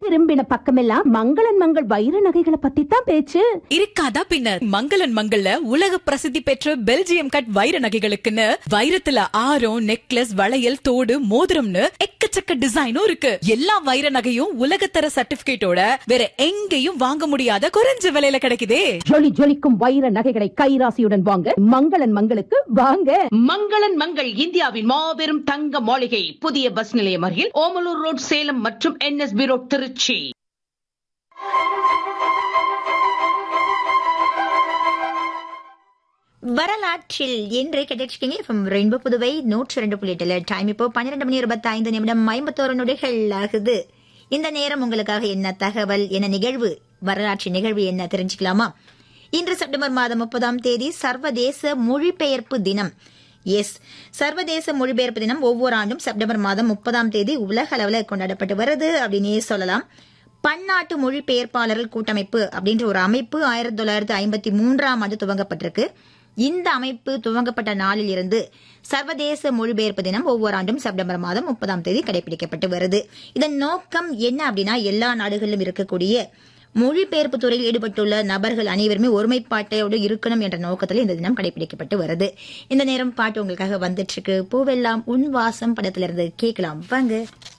திரும்பின பக்கமெல்லாம் மங்களன் மங்கள் வைர நகைகளை பத்தி தான் பேச்சு இருக்காதா பின்ன மங்களன் மங்கள்ல உலக பிரசித்தி பெற்ற பெல்ஜியம் கட் வைர நகைகளுக்குன்னு வைரத்துல ஆரம் நெக்லஸ் வளையல் தோடு மோதிரம்னு எக்கச்சக்க டிசைனும் இருக்கு எல்லா வைர நகையும் உலகத்தர சர்டிபிகேட்டோட வேற எங்கேயும் வாங்க முடியாத குறைஞ்ச விலையில கிடைக்குதே ஜொலி ஜொலிக்கும் வைர நகைகளை கைராசியுடன் வாங்க மங்களன் மங்களுக்கு வாங்க மங்களன் மங்கள் இந்தியாவின் மாபெரும் தங்க மாளிகை புதிய பஸ் நிலையம் அருகில் ஓமலூர் ரோட் சேலம் மற்றும் என்எஸ்பி ரோட் திருச்சி வரலாற்றில் இன்று கிடைச்சிருக்கீங்க ஃப்ரம் ரெயின்போ புதுவை நூற்றி ரெண்டு புள்ளி எட்டுல டைம் இப்போ பன்னிரெண்டு மணி இருபத்தி ஐந்து நிமிடம் ஐம்பத்தோரு நொடிகள் ஆகுது இந்த நேரம் உங்களுக்காக என்ன தகவல் என்ன நிகழ்வு வரலாற்று நிகழ்வு என்ன தெரிஞ்சுக்கலாமா இன்று செப்டம்பர் மாதம் முப்பதாம் தேதி சர்வதேச மொழிபெயர்ப்பு தினம் எஸ் சர்வதேச மொழிபெயர்ப்பு தினம் ஒவ்வொரு ஆண்டும் செப்டம்பர் மாதம் முப்பதாம் தேதி உலக அளவில் கொண்டாடப்பட்டு வருது அப்படின்னே சொல்லலாம் பன்னாட்டு மொழிபெயர்ப்பாளர்கள் கூட்டமைப்பு அப்படின்ற ஒரு அமைப்பு ஆயிரத்தி தொள்ளாயிரத்தி ஐம்பத்தி மூன்றாம் ஆண்டு துவங்கப்பட்டிருக்கு இந்த அமைப்பு துவங்கப்பட்ட நாளில் இருந்து சர்வதேச மொழிபெயர்ப்பு தினம் ஒவ்வொரு ஆண்டும் செப்டம்பர் மாதம் முப்பதாம் தேதி கடைபிடிக்கப்பட்டு வருது இதன் நோக்கம் என்ன அப்படின்னா எல்லா நாடுகளிலும் இருக்கக்கூடிய மொழிபெயர்ப்பு துறையில் ஈடுபட்டுள்ள நபர்கள் அனைவருமே ஒருமைப்பாட்டோடு இருக்கணும் என்ற நோக்கத்தில் இந்த தினம் கடைபிடிக்கப்பட்டு வருது இந்த நேரம் பாட்டு உங்களுக்காக வந்துட்டு இருக்கு பூவெல்லாம் உன் வாசம் படத்திலிருந்து கேட்கலாம் வாங்க